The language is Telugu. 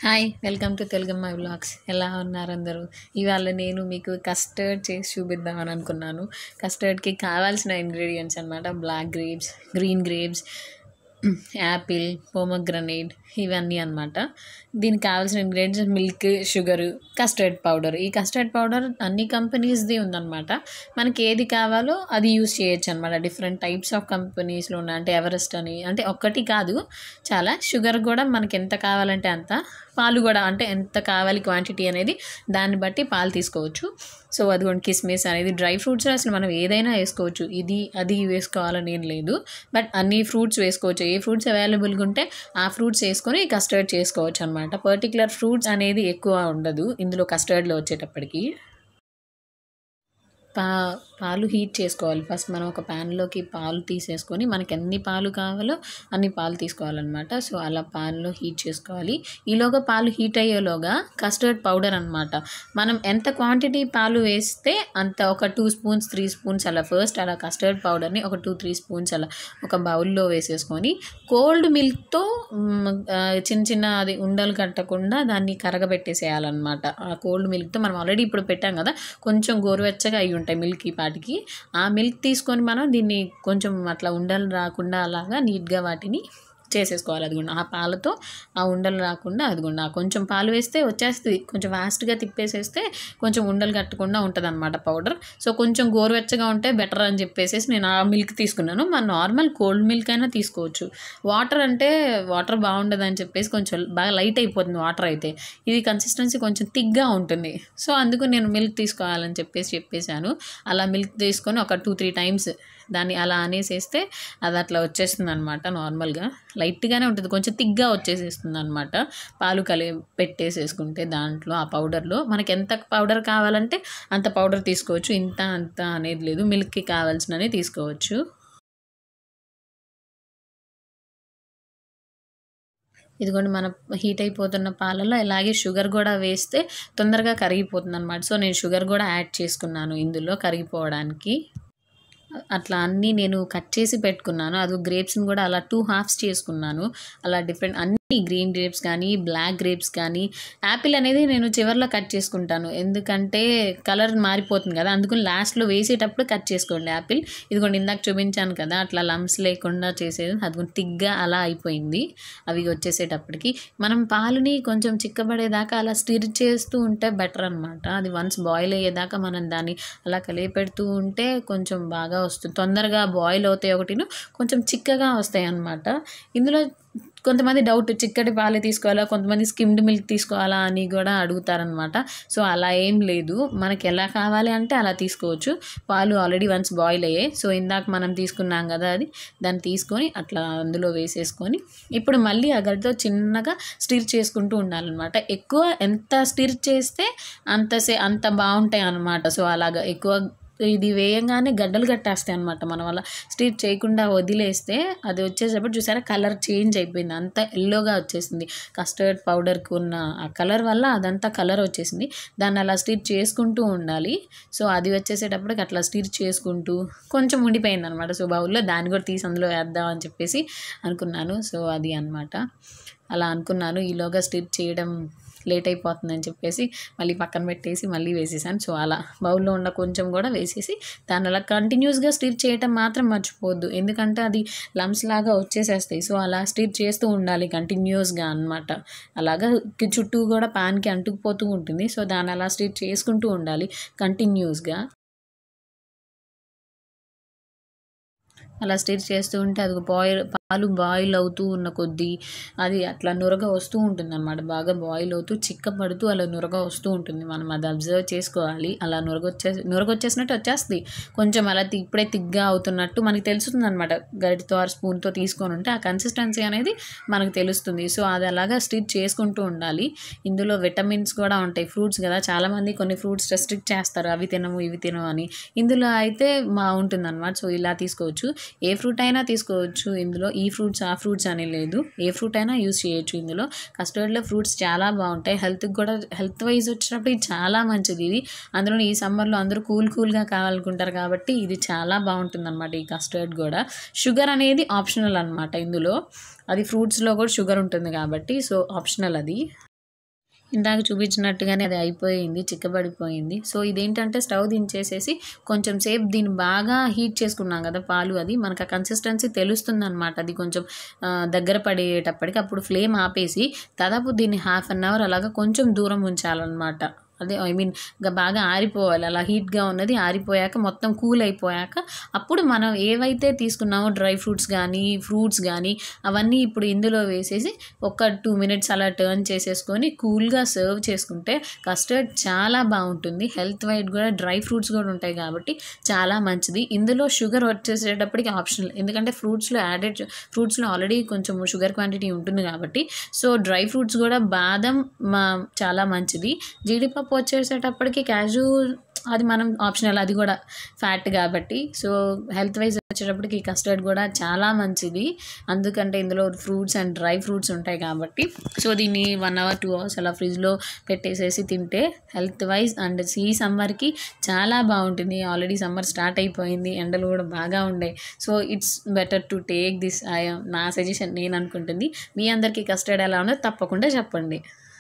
hi welcome to Telugamma vlogs ఎలా ఉన్నారు అందరూ ఇవాళ నేను మీకు కస్టర్డ్ చేసి చూపిద్దామని అనుకున్నాను కస్టర్డ్కి కావాల్సిన ఇంగ్రీడియంట్స్ అనమాట black grapes green grapes apple pomegranate ఇవన్నీ అనమాట దీనికి కావాల్సిన ingredients milk sugar custard powder ఈ కస్టర్డ్ పౌడర్ అన్ని కంపెనీస్ది ఉందన్నమాట మనకి ఏది కావాలో అది యూస్ చేయొచ్చు అనమాట డిఫరెంట్ టైప్స్ ఆఫ్ కంపెనీస్లో ఉన్నాయి అంటే ఎవరెస్ట్ అని అంటే ఒక్కటి కాదు చాలా షుగర్ కూడా మనకి ఎంత కావాలంటే అంత పాలు కూడా అంటే ఎంత కావాలి క్వాంటిటీ అనేది దాన్ని బట్టి పాలు తీసుకోవచ్చు సో అదిగోండి కిస్మిస్ అనేది డ్రై ఫ్రూట్స్ అసలు మనం ఏదైనా వేసుకోవచ్చు ఇది అది వేసుకోవాలని ఏం లేదు బట్ అన్ని ఫ్రూట్స్ వేసుకోవచ్చు ఏ ఫ్రూట్స్ అవైలబుల్గా ఉంటే ఆ ఫ్రూట్స్ వేసుకొని కస్టర్డ్ చేసుకోవచ్చు అనమాట పర్టికులర్ ఫ్రూట్స్ అనేది ఎక్కువ ఉండదు ఇందులో కస్టర్డ్లో వచ్చేటప్పటికి పా పాలు హీట్ చేసుకోవాలి ఫస్ట్ మనం ఒక ప్యాన్లోకి పాలు తీసేసుకొని మనకి ఎన్ని పాలు కావాలో అన్ని పాలు తీసుకోవాలన్నమాట సో అలా పాలలో హీట్ చేసుకోవాలి ఈలోగా పాలు హీట్ అయ్యేలోగా కస్టర్డ్ పౌడర్ అనమాట మనం ఎంత క్వాంటిటీ పాలు వేస్తే అంత ఒక టూ స్పూన్స్ త్రీ స్పూన్స్ అలా ఫస్ట్ అలా కస్టర్డ్ పౌడర్ని ఒక టూ త్రీ స్పూన్స్ అలా ఒక బౌల్లో వేసేసుకొని కోల్డ్ మిల్క్తో చిన్న చిన్న అది ఉండలు కట్టకుండా దాన్ని కరగబెట్టేసేయాలన్నమాట ఆ కోల్డ్ మిల్క్తో మనం ఆల్రెడీ ఇప్పుడు పెట్టాం కదా కొంచెం గోరువెచ్చగా అయి ఉంటాయి మిల్క్ ఈ పాటికి ఆ మిల్క్ తీసుకొని మనం దీన్ని కొంచెం అట్లా ఉండలు రాకుండా అలాగా నీట్గా వాటిని చేసేసుకోవాలి అదిగుండా ఆ పాలతో ఆ ఉండలు రాకుండా అదిగుండా కొంచెం పాలు వేస్తే వచ్చేస్తుంది కొంచెం ఫాస్ట్గా తిప్పేసేస్తే కొంచెం ఉండలు కట్టకుండా ఉంటుంది అనమాట పౌడర్ సో కొంచెం గోరువెచ్చగా ఉంటే బెటర్ అని చెప్పేసి నేను ఆ మిల్క్ తీసుకున్నాను మన నార్మల్ కోల్డ్ మిల్క్ అయినా తీసుకోవచ్చు వాటర్ అంటే వాటర్ బాగుండదు అని చెప్పేసి కొంచెం బాగా లైట్ అయిపోతుంది వాటర్ అయితే ఇది కన్సిస్టెన్సీ కొంచెం థిక్గా ఉంటుంది సో అందుకు నేను మిల్క్ తీసుకోవాలని చెప్పేసి చెప్పేశాను అలా మిల్క్ తీసుకొని ఒక టూ త్రీ టైమ్స్ దాన్ని అలా అనేసేస్తే అది అట్లా వచ్చేస్తుంది అనమాట నార్మల్గా లైట్గానే ఉంటుంది కొంచెం తిగ్గా వచ్చేసేస్తుంది అనమాట పాలు కలి పెట్టేసేసుకుంటే దాంట్లో ఆ పౌడర్లో మనకి ఎంత పౌడర్ కావాలంటే అంత పౌడర్ తీసుకోవచ్చు ఇంత అంత అనేది లేదు మిల్క్కి కావాల్సినవి తీసుకోవచ్చు ఇదిగోండి మన హీట్ అయిపోతున్న పాలలో ఇలాగే షుగర్ కూడా వేస్తే తొందరగా కరిగిపోతుంది అనమాట సో నేను షుగర్ కూడా యాడ్ చేసుకున్నాను ఇందులో కరిగిపోవడానికి అట్లా అన్నీ నేను కట్ చేసి పెట్టుకున్నాను అది గ్రేప్స్ని కూడా అలా టూ హాఫ్స్ చేసుకున్నాను అలా డిఫరెంట్ అన్ని గ్రీన్ గ్రేప్స్ కానీ బ్లాక్ గ్రేప్స్ కానీ యాపిల్ అనేది నేను చివరిలో కట్ చేసుకుంటాను ఎందుకంటే కలర్ మారిపోతుంది కదా అందుకని లాస్ట్లో వేసేటప్పుడు కట్ చేసుకోండి యాపిల్ ఇదిగోండి ఇందాక చూపించాను కదా అట్లా లమ్స్ లేకుండా చేసేది అదిగోండి తిగ్గా అలా అయిపోయింది అవి వచ్చేసేటప్పటికి మనం పాలుని కొంచెం చిక్కబడేదాకా అలా స్టిర్ చేస్తూ ఉంటే బెటర్ అనమాట అది వన్స్ బాయిల్ అయ్యేదాకా మనం దాన్ని అలా కలిపెడుతూ ఉంటే కొంచెం బాగా వస్తుంది తొందరగా బాయిల్ అవుతాయి ఒకటిను కొంచెం చిక్కగా వస్తాయి అన్నమాట ఇందులో కొంతమంది డౌట్ చిక్కటి పాలే తీసుకోవాలా కొంతమంది స్కిమ్డ్ మిల్క్ తీసుకోవాలా అని కూడా అడుగుతారనమాట సో అలా ఏం లేదు మనకి ఎలా కావాలి అంటే అలా తీసుకోవచ్చు పాలు ఆల్రెడీ వన్స్ బాయిల్ అయ్యాయి సో ఇందాక మనం తీసుకున్నాం కదా అది దాన్ని తీసుకొని అట్లా అందులో వేసేసుకొని ఇప్పుడు మళ్ళీ ఆ గడితో చిన్నగా స్టిర్ చేసుకుంటూ ఉండాలన్నమాట ఎక్కువ ఎంత స్టిర్ చేస్తే అంతసే అంత బాగుంటాయి అన్నమాట సో అలాగా ఎక్కువ ఇది వేయంగానే గడ్డలు కట్టేస్తాయి అనమాట మనం అలా స్టిర్ చేయకుండా వదిలేస్తే అది వచ్చేటప్పుడు చూసారా కలర్ చేంజ్ అయిపోయింది అంతా ఎల్లోగా వచ్చేసింది కస్టర్డ్ పౌడర్కి ఉన్న ఆ కలర్ వల్ల అదంతా కలర్ వచ్చేసింది దాన్ని అలా స్టిర్ చేసుకుంటూ ఉండాలి సో అది వచ్చేసేటప్పటికి అట్లా స్టిర్ చేసుకుంటూ కొంచెం ఉండిపోయింది అనమాట సో బౌల్లో దాన్ని కూడా తీసి అందులో వేద్దాం అని చెప్పేసి అనుకున్నాను సో అది అనమాట అలా అనుకున్నాను ఈలోగా స్టిర్ చేయడం లేట్ అయిపోతుందని చెప్పేసి మళ్ళీ పక్కన పెట్టేసి మళ్ళీ వేసేసాను సో అలా బౌల్లో ఉన్న కొంచెం కూడా వేసేసి దాన్ని అలా కంటిన్యూస్గా స్టిర్ చేయటం మాత్రం మర్చిపోవద్దు ఎందుకంటే అది లమ్స్ లాగా వచ్చేసేస్తాయి సో అలా స్టిర్ చేస్తూ ఉండాలి కంటిన్యూస్గా అనమాట అలాగా చుట్టూ కూడా పాన్కి అంటుకుపోతూ ఉంటుంది సో దాన్ని అలా స్టిర్ చేసుకుంటూ ఉండాలి కంటిన్యూస్గా అలా స్టిర్ చేస్తూ ఉంటే అది బాయిల్ పాలు బాయిల్ అవుతూ ఉన్న కొద్దీ అది అట్లా నురగ వస్తూ ఉంటుంది అనమాట బాగా బాయిల్ అవుతూ చిక్క పడుతూ అలా నురగ వస్తూ ఉంటుంది మనం అది అబ్జర్వ్ చేసుకోవాలి అలా నురగ వచ్చే నురగ వచ్చేసినట్టు వచ్చేస్తుంది కొంచెం అలా ఇప్పుడే తిగ్గా అవుతున్నట్టు మనకి తెలుస్తుంది అనమాట గరిటతో ఆర్ స్పూన్తో తీసుకొని ఉంటే ఆ కన్సిస్టెన్సీ అనేది మనకు తెలుస్తుంది సో అది అలాగా స్టిచ్ చేసుకుంటూ ఉండాలి ఇందులో విటమిన్స్ కూడా ఉంటాయి ఫ్రూట్స్ కదా చాలామంది కొన్ని ఫ్రూట్స్ రెస్ట్రిక్ట్ చేస్తారు అవి తినము ఇవి తినము అని ఇందులో అయితే బాగుంటుంది అనమాట సో ఇలా తీసుకోవచ్చు ఏ ఫ్రూట్ అయినా తీసుకోవచ్చు ఇందులో ఈ ఫ్రూట్స్ ఆ ఫ్రూట్స్ అని లేదు ఏ ఫ్రూట్ అయినా యూస్ చేయొచ్చు ఇందులో కస్టర్డ్లో ఫ్రూట్స్ చాలా బాగుంటాయి హెల్త్కి కూడా హెల్త్ వైజ్ వచ్చినప్పుడు ఇది చాలా మంచిది ఇది అందులో ఈ సమ్మర్లో అందరూ కూల్ కూల్గా కావాలనుకుంటారు కాబట్టి ఇది చాలా బాగుంటుంది అనమాట ఈ కస్టర్డ్ కూడా షుగర్ అనేది ఆప్షనల్ అనమాట ఇందులో అది ఫ్రూట్స్లో కూడా షుగర్ ఉంటుంది కాబట్టి సో ఆప్షనల్ అది ఇందాక చూపించినట్టుగానే అది అయిపోయింది చిక్కబడిపోయింది సో ఇదేంటంటే స్టవ్ దించేసేసి కొంచెం సేపు దీన్ని బాగా హీట్ చేసుకున్నాం కదా పాలు అది మనకు ఆ కన్సిస్టెన్సీ తెలుస్తుంది అనమాట అది కొంచెం ఆ, దగ్గర పడేటప్పటికి అప్పుడు ఫ్లేమ్ ఆపేసి దాదాపు దీన్ని హాఫ్ అన్ అవర్ అలాగా కొంచెం దూరం ఉంచాలన్నమాట అదే ఐ మీన్ ఇంకా బాగా ఆరిపోవాలి అలా హీట్గా ఉన్నది ఆరిపోయాక మొత్తం కూల్ అయిపోయాక అప్పుడు మనం ఏవైతే తీసుకున్నామో డ్రై ఫ్రూట్స్ కానీ ఫ్రూట్స్ కానీ అవన్నీ ఇప్పుడు ఇందులో వేసేసి ఒక టూ మినిట్స్ అలా టర్న్ చేసేసుకొని కూల్గా సర్వ్ చేసుకుంటే కస్టర్డ్ చాలా బాగుంటుంది హెల్త్ వైడ్ కూడా డ్రై ఫ్రూట్స్ కూడా ఉంటాయి కాబట్టి చాలా మంచిది ఇందులో షుగర్ వచ్చేసేటప్పటికి ఆప్షనల్ ఎందుకంటే ఫ్రూట్స్లో యాడెడ్ ఫ్రూట్స్లో ఆల్రెడీ కొంచెం షుగర్ క్వాంటిటీ ఉంటుంది కాబట్టి సో డ్రై ఫ్రూట్స్ కూడా బాదం మా చాలా మంచిది జీడిపప్పు వచ్చేసేటప్పటికి క్యాజు అది మనం ఆప్షనల్ అది కూడా ఫ్యాట్ కాబట్టి సో హెల్త్ వైజ్ వచ్చేటప్పటికి కస్టర్డ్ కూడా చాలా మంచిది అందుకంటే ఇందులో ఫ్రూట్స్ అండ్ డ్రై ఫ్రూట్స్ ఉంటాయి కాబట్టి సో దీన్ని వన్ అవర్ టూ అవర్స్ అలా ఫ్రిడ్జ్లో పెట్టేసేసి తింటే హెల్త్ వైజ్ అండ్ ఈ సమ్మర్కి చాలా బాగుంటుంది ఆల్రెడీ సమ్మర్ స్టార్ట్ అయిపోయింది ఎండలు కూడా బాగా ఉండే so it's better to take this నా సజెషన్ నేను అనుకుంటుంది మీ అందరికీ కస్టర్డ్ ఎలా ఉన్నదో తప్పకుండా చెప్పండి